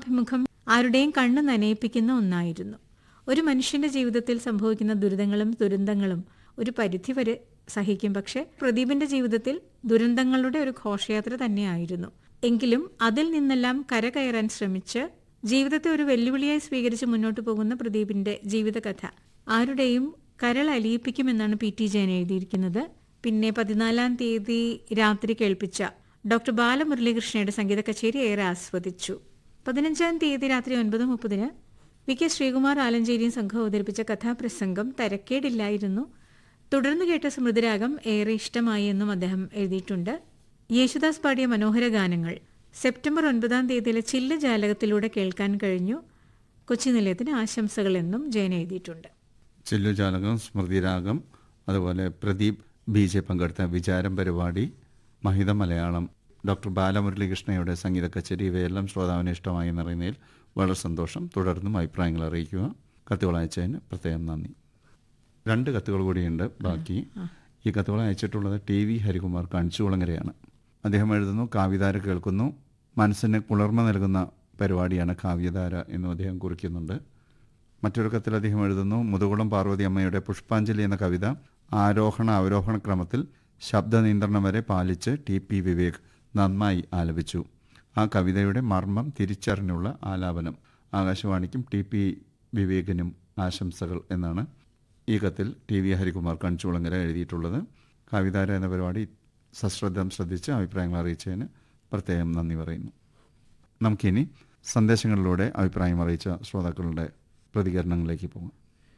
അഭിമുഖം ആരുടെയും കണ്ണ് നനയിപ്പിക്കുന്ന ഒന്നായിരുന്നു ഒരു മനുഷ്യന്റെ ജീവിതത്തിൽ സംഭവിക്കുന്ന ദുരിതങ്ങളും ദുരന്തങ്ങളും ഒരു പരിധിവരെ സഹിക്കും പക്ഷെ പ്രദീപിന്റെ ജീവിതത്തിൽ ദുരന്തങ്ങളുടെ ഒരു ഘോഷയാത്ര തന്നെയായിരുന്നു എങ്കിലും അതിൽ നിന്നെല്ലാം കരകയറാൻ ശ്രമിച്ച് ജീവിതത്തെ ഒരു വെല്ലുവിളിയായി സ്വീകരിച്ച് മുന്നോട്ട് പോകുന്ന പ്രദീപിന്റെ ജീവിതകഥ ആരുടെയും കരൾ അലിയിപ്പിക്കുമെന്നാണ് പി ടി ജയൻ എഴുതിയിരിക്കുന്നത് പിന്നെ പതിനാലാം തീയതി രാത്രി കേൾപ്പിച്ച ഡോക്ടർ ബാലമുരളീകൃഷ്ണയുടെ സംഗീത കച്ചേരി ഏറെ ആസ്വദിച്ചു പതിനഞ്ചാം തീയതി രാത്രി ഒൻപത് മുപ്പതിന് വി കെ ശ്രീകുമാർ ആലഞ്ചേരിയും സംഘം അവതരിപ്പിച്ച കഥാപ്രസംഗം തരക്കേടില്ലായിരുന്നു തുടർന്ന് കേട്ട സ്മൃതിരാഗം ഏറെ ഇഷ്ടമായി എന്നും അദ്ദേഹം എഴുതിയിട്ടുണ്ട് യേശുദാസ് പാടിയ മനോഹര ഗാനങ്ങൾ സെപ്റ്റംബർ ഒൻപതാം തീയതിയിലെ ചില്ല ജാലകത്തിലൂടെ കേൾക്കാൻ കഴിഞ്ഞു കൊച്ചി നിലയത്തിന് ആശംസകൾ എന്നും ജയൻ എഴുതിയിട്ടുണ്ട് ചെല്ലുജാലകം സ്മൃതിരാഗം അതുപോലെ പ്രദീപ് ബി ജെ പങ്കെടുത്ത വിചാരം പരിപാടി മഹിത മലയാളം ഡോക്ടർ ബാലമുരളികൃഷ്ണയുടെ സംഗീത കച്ചേരി ഇവയെല്ലാം ശ്രോതാവിന് ഇഷ്ടമായി എന്നറിയുന്നതിൽ വളരെ സന്തോഷം തുടർന്നും അഭിപ്രായങ്ങൾ അറിയിക്കുക കത്തുകൾ അയച്ചതിന് പ്രത്യേകം നന്ദി രണ്ട് കത്തുകൾ കൂടിയുണ്ട് ബാക്കി ഈ കത്തുകൾ അയച്ചിട്ടുള്ളത് ടി വി ഹരികുമാർ കണിച്ചുകുളങ്ങരയാണ് അദ്ദേഹം എഴുതുന്നു കാവ്യധാര കേൾക്കുന്നു മനസ്സിന് കുളിർമ നൽകുന്ന പരിപാടിയാണ് കാവ്യധാര എന്നും അദ്ദേഹം കുറിക്കുന്നുണ്ട് മറ്റൊരു കത്തിൽ അദ്ദേഹം എഴുതുന്നു മുതുകുളം പാർവതി അമ്മയുടെ പുഷ്പാഞ്ജലി എന്ന കവിത ആരോഹണ അവരോഹണ ക്രമത്തിൽ ശബ്ദ നിയന്ത്രണം വരെ പാലിച്ച് ടി പി വിവേക് നന്നായി ആലപിച്ചു ആ കവിതയുടെ മർമ്മം തിരിച്ചറിഞ്ഞുള്ള ആലാപനം ആകാശവാണിക്കും ടി പി വിവേകിനും ആശംസകൾ എന്നാണ് ഈ കത്തിൽ ടി വി ഹരികുമാർ കണിച്ചുകുളങ്ങര എഴുതിയിട്ടുള്ളത് കവിതാര എന്ന പരിപാടി സശ്രദ്ധം ശ്രദ്ധിച്ച് അഭിപ്രായങ്ങൾ അറിയിച്ചതിന് പ്രത്യേകം നന്ദി പറയുന്നു നമുക്കിനി സന്ദേശങ്ങളിലൂടെ അഭിപ്രായം അറിയിച്ച ശ്രോതാക്കളുടെ പ്രതികരണങ്ങളിലേക്ക് പോകാം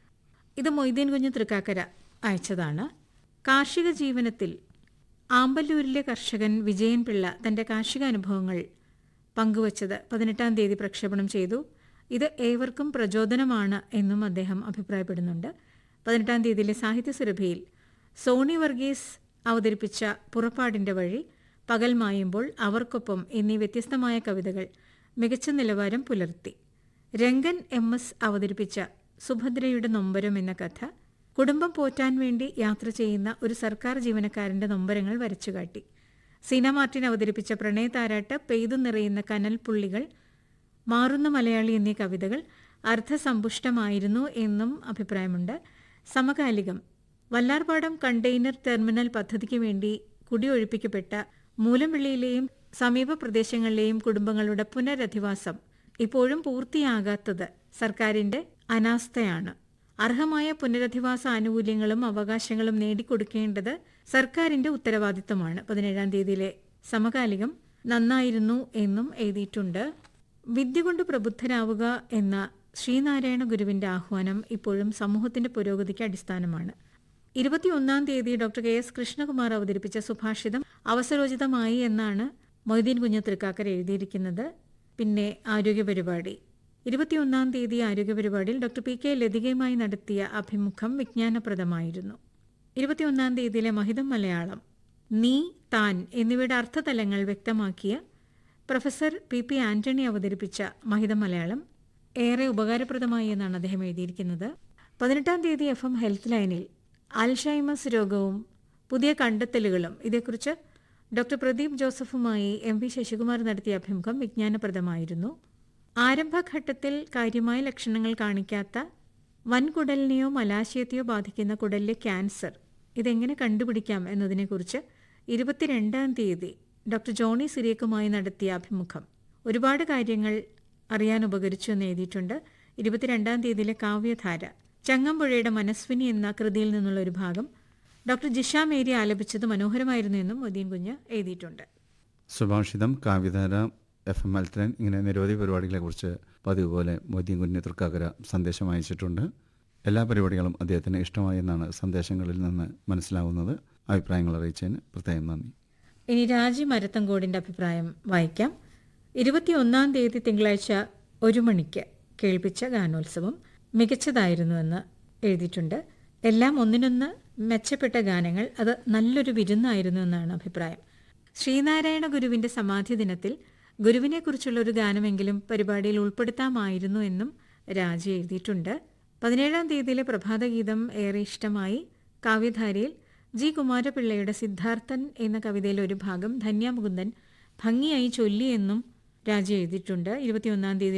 ഇത് മൊയ്തീൻ കുഞ്ഞ് തൃക്കാക്കര അയച്ചതാണ് കാർഷിക ജീവനത്തിൽ ആമ്പല്ലൂരിലെ കർഷകൻ വിജയൻ പിള്ള തന്റെ കാർഷിക അനുഭവങ്ങൾ പങ്കുവച്ചത് പതിനെട്ടാം തീയതി പ്രക്ഷേപണം ചെയ്തു ഇത് ഏവർക്കും പ്രചോദനമാണ് എന്നും അദ്ദേഹം അഭിപ്രായപ്പെടുന്നുണ്ട് പതിനെട്ടാം തീയതിയിലെ സാഹിത്യ സുരഭിയിൽ സോണി വർഗീസ് അവതരിപ്പിച്ച പുറപ്പാടിന്റെ വഴി പകൽ മായുമ്പോൾ അവർക്കൊപ്പം എന്നീ വ്യത്യസ്തമായ കവിതകൾ മികച്ച നിലവാരം പുലർത്തി രംഗൻ എം എസ് അവതരിപ്പിച്ച സുഭദ്രയുടെ നൊമ്പരം എന്ന കഥ കുടുംബം പോറ്റാൻ വേണ്ടി യാത്ര ചെയ്യുന്ന ഒരു സർക്കാർ ജീവനക്കാരന്റെ നൊമ്പരങ്ങൾ വരച്ചുകാട്ടി സീന മാർട്ടിൻ അവതരിപ്പിച്ച പ്രണയതാരാട്ട് പെയ്തു നിറയുന്ന കനൽ പുള്ളികൾ മാറുന്ന മലയാളി എന്നീ കവിതകൾ അർത്ഥസമ്പുഷ്ടമായിരുന്നു എന്നും അഭിപ്രായമുണ്ട് സമകാലികം വല്ലാർപാടം കണ്ടെയ്നർ ടെർമിനൽ പദ്ധതിക്ക് വേണ്ടി കുടിയൊഴിപ്പിക്കപ്പെട്ട മൂലംവിള്ളിയിലെയും സമീപ പ്രദേശങ്ങളിലെയും കുടുംബങ്ങളുടെ പുനരധിവാസം ഇപ്പോഴും പൂർത്തിയാകാത്തത് സർക്കാരിന്റെ അനാസ്ഥയാണ് അർഹമായ പുനരധിവാസ ആനുകൂല്യങ്ങളും അവകാശങ്ങളും നേടിക്കൊടുക്കേണ്ടത് സർക്കാരിന്റെ ഉത്തരവാദിത്തമാണ് പതിനേഴാം തീയതിയിലെ സമകാലികം നന്നായിരുന്നു എന്നും എഴുതിയിട്ടുണ്ട് വിദ്യ കൊണ്ട് പ്രബുദ്ധരാവുക എന്ന ശ്രീനാരായണ ഗുരുവിന്റെ ആഹ്വാനം ഇപ്പോഴും സമൂഹത്തിന്റെ പുരോഗതിക്ക് അടിസ്ഥാനമാണ് ഇരുപത്തിയൊന്നാം തീയതി ഡോക്ടർ കെ എസ് കൃഷ്ണകുമാർ അവതരിപ്പിച്ച സുഭാഷിതം അവസരോചിതമായി എന്നാണ് മൊയ്തീൻ കുഞ്ഞ് തൃക്കാക്കര എഴുതിയിരിക്കുന്നത് പിന്നെ ആരോഗ്യ പരിപാടി ഇരുപത്തിയൊന്നാം തീയതി ആരോഗ്യ പരിപാടിയിൽ ഡോക്ടർ പി കെ ലതികയുമായി നടത്തിയ അഭിമുഖം വിജ്ഞാനപ്രദമായിരുന്നു ഇരുപത്തിയൊന്നാം തീയതിയിലെ മഹിതം മലയാളം നീ താൻ എന്നിവയുടെ അർത്ഥതലങ്ങൾ വ്യക്തമാക്കിയ പ്രൊഫസർ പി പി ആന്റണി അവതരിപ്പിച്ച മഹിതം മലയാളം ഏറെ ഉപകാരപ്രദമായി എന്നാണ് അദ്ദേഹം എഴുതിയിരിക്കുന്നത് പതിനെട്ടാം തീയതി എഫ് എം ഹെൽത്ത് ലൈനിൽ അൽഷൈമസ് രോഗവും പുതിയ കണ്ടെത്തലുകളും ഇതേക്കുറിച്ച് ഡോക്ടർ പ്രദീപ് ജോസഫുമായി എം വി ശശികുമാർ നടത്തിയ അഭിമുഖം വിജ്ഞാനപ്രദമായിരുന്നു ആരംഭഘട്ടത്തിൽ കാര്യമായ ലക്ഷണങ്ങൾ കാണിക്കാത്ത വൻകുടലിനെയോ മലാശയത്തെയോ ബാധിക്കുന്ന കുടലിലെ ക്യാൻസർ ഇതെങ്ങനെ കണ്ടുപിടിക്കാം എന്നതിനെക്കുറിച്ച് ഇരുപത്തിരണ്ടാം തീയതി ഡോക്ടർ ജോണി സിറിയക്കുമായി നടത്തിയ അഭിമുഖം ഒരുപാട് കാര്യങ്ങൾ അറിയാൻ ഉപകരിച്ചു എന്ന് എഴുതിയിട്ടുണ്ട് ഇരുപത്തിരണ്ടാം തീയതിയിലെ കാവ്യധാര ചങ്ങമ്പുഴയുടെ മനസ്വിനി എന്ന കൃതിയിൽ നിന്നുള്ള ഒരു ഭാഗം ഡോക്ടർ ജിഷ മേരി ആലപിച്ചത് മനോഹരമായിരുന്നു എന്നും മൊദീൻ കുഞ്ഞ് എഴുതിയിട്ടുണ്ട് സുഭാഷിതം കാവ്യധാര എഫ് എം മൽത്തരൻ ഇങ്ങനെ നിരവധി പരിപാടികളെക്കുറിച്ച് പതിവ് പോലെ മൊയ്തീൻ കുഞ്ഞ് തൃക്കാക്കര സന്ദേശം അയച്ചിട്ടുണ്ട് എല്ലാ പരിപാടികളും അദ്ദേഹത്തിന് ഇഷ്ടമായി എന്നാണ് സന്ദേശങ്ങളിൽ നിന്ന് മനസ്സിലാവുന്നത് അഭിപ്രായങ്ങൾ അറിയിച്ചതിന് പ്രത്യേകം നന്ദി ഇനി രാജി മരത്തങ്കോടിന്റെ അഭിപ്രായം വായിക്കാം ഇരുപത്തിയൊന്നാം തീയതി തിങ്കളാഴ്ച ഒരു മണിക്ക് കേൾപ്പിച്ച ഗാനോത്സവം മികച്ചതായിരുന്നുവെന്ന് എഴുതിയിട്ടുണ്ട് എല്ലാം ഒന്നിനൊന്ന് മെച്ചപ്പെട്ട ഗാനങ്ങൾ അത് നല്ലൊരു വിരുന്നായിരുന്നു എന്നാണ് അഭിപ്രായം ശ്രീനാരായണ ഗുരുവിന്റെ സമാധി ദിനത്തിൽ ഗുരുവിനെക്കുറിച്ചുള്ള ഒരു ഗാനമെങ്കിലും പരിപാടിയിൽ ഉൾപ്പെടുത്താമായിരുന്നു എന്നും രാജി എഴുതിയിട്ടുണ്ട് പതിനേഴാം തീയതിയിലെ പ്രഭാതഗീതം ഏറെ ഇഷ്ടമായി കാവ്യധാരയിൽ ജി കുമാരപിള്ളയുടെ സിദ്ധാർത്ഥൻ എന്ന കവിതയിലെ ഒരു ഭാഗം ധന്യാമുകുന്ദൻ ഭംഗിയായി ചൊല്ലി എന്നും രാജി എഴുതിയിട്ടുണ്ട് ഇരുപത്തിയൊന്നാം തീയതി